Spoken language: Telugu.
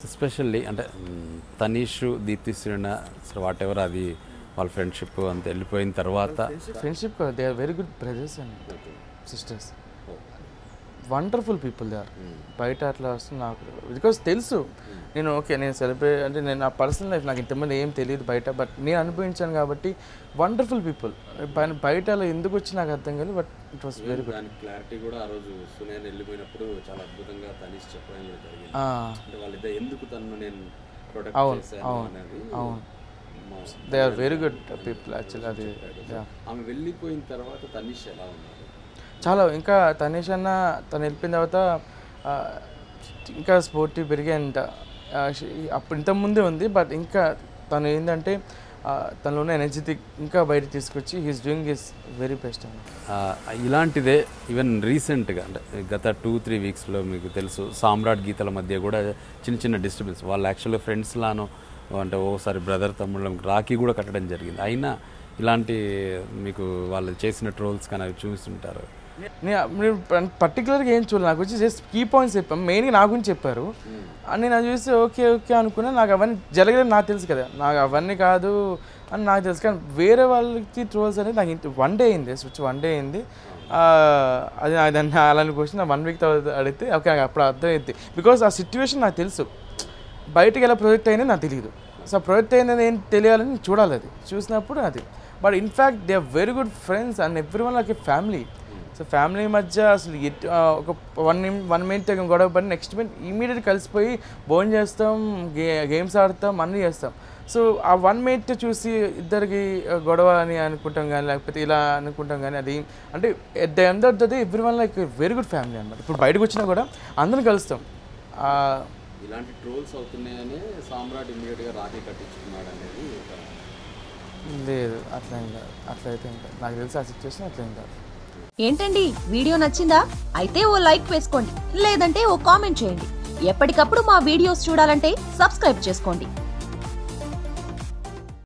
ఎస్పెషల్లీ అంటే మ్, తనీష్ దీప్తి శ్రీణ వాట్ ఎవర్ అది వాళ్ళ ఫ్రెండ్షిప్ అంత వెళ్ళిపోయిన తర్వాత friendship they are very good brothers and sisters wonderful people they are బయట అట్లా వస్తుంది నాకు బికాస్ తెలుసు నేను ఓకే నేను సెలబ్రేట్ అంటే నేను నా పర్సనల్ లైఫ్ నాకు ఇంతమంది ఏం తెలియదు బయట బట్ నేను అనుభవించాను కాబట్టి వండర్ఫుల్ పీపుల్ బయట అలా ఎందుకు వచ్చి నాకు అర్థం కాదు but it was very good దానికి క్లారిటీ కూడా ఆ రోజు సునేన్ వెళ్ళిపోయినప్పుడు చాలా అద్భుతంగా తనీష్ చెప్పడం కూడా జరిగింది అంటే వాళ్ళిద్దరు ఎందుకు తను నేను ప్రొటెక్ట్ చేశాను అనేది మా- they are very good people actually అది yeah. ఆమె వెళ్ళిపోయిన తర్వాత తనీష్ ఎలా ఉన్నారు చాలా ఇంకా తనేష్ అన్న తను వెళ్ళిపోయిన తర్వాత ఆ, ఇంకా స్పోర్టివ్ పెరిగి అండ్ ఆ, షి- అప్పుడు ఇంత ముందే ఉంది బట్ ఇంకా తను ఏంటంటే ఆ, తనలో ఉన్న ఎనర్జెటిక్ ఇంకా బయట తీసుకొచ్చి he's doing his very best అన్న ఆ, ఇలాంటిదే ఈవెన్ రీసెంట్గా అంటే గత టూ త్రీ వీక్స్లో మీకు తెలుసు సామ్రాట్ గీతల మధ్య కూడా చిన్న చిన్న డిస్టర్బెన్స్ వాళ్ళు యాక్చువల్గా ఫ్రెండ్స్ లాను అంటే ఓసారి బ్రదర్ తమ్ముళ్ళం రాఖీ కూడా కట్టడం జరిగింది అయినా ఇలాంటి మీకు వాళ్ళు చేసిన ట్రోల్స్ కానీ అవి చూస్తుంటారు నేను పర్టికులర్గా ఏం చూడలేదు నాకు వచ్చి జస్ట్ కీ పాయింట్స్ చెప్పాం మెయిన్గా నా గురించి చెప్పారు అని నేను అది చూసి ఓకే ఓకే అనుకున్నా నాకు అవన్నీ జరగలేదు నాకు తెలుసు కదా నాకు అవన్నీ కాదు అని నాకు తెలుసు కానీ వేరే వాళ్ళకి ట్రోల్స్ అనేది నాకు వన్ డే అయింది వచ్చి వన్ డే అయింది ఆ, అది నాకు దాన్ని అలాంటి క్వశ్చన్ వన్ వీక్ తర్వాత అడిగితే ఓకే నాకు అప్పుడు అర్థమైంది బికాస్ ఆ సిచ్యువేషన్ నాకు తెలుసు బయటకు ఎలా ప్రొజెక్ట్ అయింది నాకు తెలియదు సో ప్రొజెక్ట్ అయింది ఏం తెలియాలని నేను చూడాలి అది చూసినప్పుడు అది but in fact they are very good friends and every one like a family so family మధ్య అసలు ఎట్- ఆ, ఒక వన్ వన్ మినిట్ గొడవ పడి నెక్స్ట్ మినిట్ ఇమీడియట్ కలిసిపోయి భోజనం చేస్తాం గే గేమ్స్ ఆడతాం అన్నీ చేస్తాం సో ఆ వన్ మినిట్ చూసి ఇద్దరికి ఆ, గొడవ అని అనుకుంటాం కానీ లేకపోతే ఇలా అనుకుంటాం కానీ అది అంటే at the end of the day every one like very good family అనమాట ఇప్పుడు బయటకు వచ్చినా కూడా అందరం కలుస్తాం ఆ, ఇలాంటి ట్రోల్స్ అవుతున్నాయని సామ్రాట్ ఇమ్మీడియట్గా రాఖీ కట్టించుకున్నాడు అనేది ఒక లేదు అట్లా ఏం కాదు అట్లా అయితే ఏం కాదు నాకు తెలిసి ఆ సిచ్యువేషన్ అట్లా ఏం కాదు ఏంటండి వీడియో నచ్చిందా అయితే ఓ లైక్ వేసుకోండి లేదంటే ఓ కామెంట్ చేయండి ఎప్పటికప్పుడు మా వీడియోస్ చూడాలంటే సబ్స్క్రైబ్ చేసుకోండి